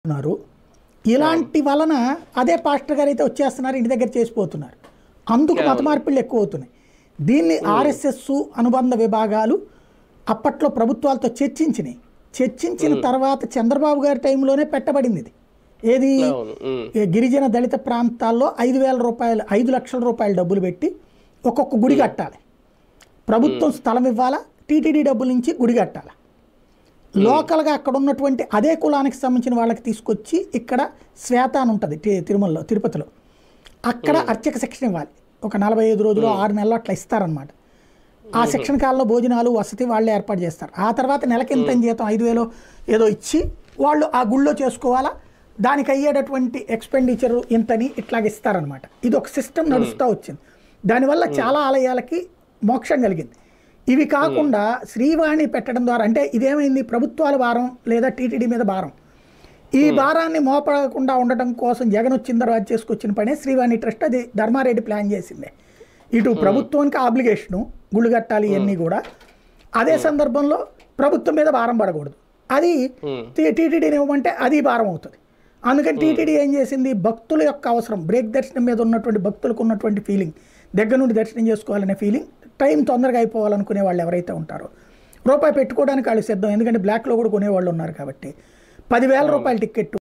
ఉన్నారు ఇలాంటి వలన అదే పాస్టర్ గారు అయితే వచ్చేస్తున్నారు ఇంటి దగ్గర చేసిపోతున్నారు అందుకు మత మార్పిళ్ళు ఎక్కువ అవుతున్నాయి దీన్ని ఆర్ఎస్ఎస్ అనుబంధ విభాగాలు అప్పట్లో ప్రభుత్వాలతో చర్చించినాయి చర్చించిన తర్వాత చంద్రబాబు గారి టైంలోనే పెట్టబడింది ఇది ఏది అవును ఉమ్, ఈ గిరిజన దళిత ప్రాంతాల్లో ఐదు వేల రూపాయలు ఐదు లక్షల రూపాయల డబ్బులు పెట్టి ఒక్కొక్క గుడి కట్టాలి ప్రభుత్వం స్థలం ఇవ్వాలా టీటీడీ డబ్బుల నుంచి గుడి కట్టాలి లోకల్గా అక్కడ ఉన్నటువంటి అదే కులానికి సంబంధించిన వాళ్ళకి తీసుకొచ్చి ఇక్కడ శ్వేత అని ఉంటుంది తి- తిరుమలలో తిరుపతిలో అక్కడ అర్చక శిక్షణ ఇవ్వాలి ఒక నలభై ఐదు రోజులు ఆరు నెలలు అట్లా ఇస్తారనమాట ఆ శిక్షణ కాలంలో భోజనాలు వసతి వాళ్ళే ఏర్పాటు చేస్తారు ఆ తర్వాత నెలకి ఇంత జీతం ఐదు వేలు ఏదో ఇచ్చి వాళ్ళు ఆ గుళ్ళో చేసుకోవాలా దానికి అయ్యేటటువంటి ఎక్స్పెండిచర్ ఇంతని ఇట్లాగ ఇస్తారనమాట ఇది ఒక సిస్టమ్ నడుస్తూ వచ్చింది దానివల్ల చాలా ఆలయాలకి మోక్షం కలిగింది ఇవి కాకుండా శ్రీవాణి పెట్టడం ద్వారా అంటే ఇదేమైంది ప్రభుత్వాల భారం లేదా టీటీడీ మీద భారం ఈ భారాన్ని మోపడకుండా ఉండటం కోసం జగన్ వచ్చిన తర్వాత చేసుకొచ్చిన పనే శ్రీవాణి ట్రస్ట్ అది ధర్మారెడ్డి ప్లాన్ చేసిందే ఇటు ప్రభుత్వానికి ఆబ్లిగేషను గుళ్ళు కట్టాలి ఇవన్నీ కూడా అదే సందర్భంలో ప్రభుత్వం మీద భారం పడకూడదు అది టీటీడీని ఇవ్వమంటే అది భారం అవుతుంది అందుకని టీటీడీ ఏం చేసింది భక్తుల యొక్క అవసరం బ్రేక్ దర్శనం మీద ఉన్నటువంటి భక్తులకు ఉన్నటువంటి ఫీలింగ్ దగ్గర నుండి దర్శనం చేసుకోవాలనే ఫీలింగ్ టైం తొందరగా అయిపోవాలనుకునే వాళ్ళు ఎవరైతే ఉంటారో రూపాయి పెట్టుకోవడానికి వాళ్ళు సిద్ధం ఎందుకంటే బ్లాక్లో కూడా కొనేవాళ్ళు ఉన్నారు కాబట్టి పదివేల రూపాయల టికెట్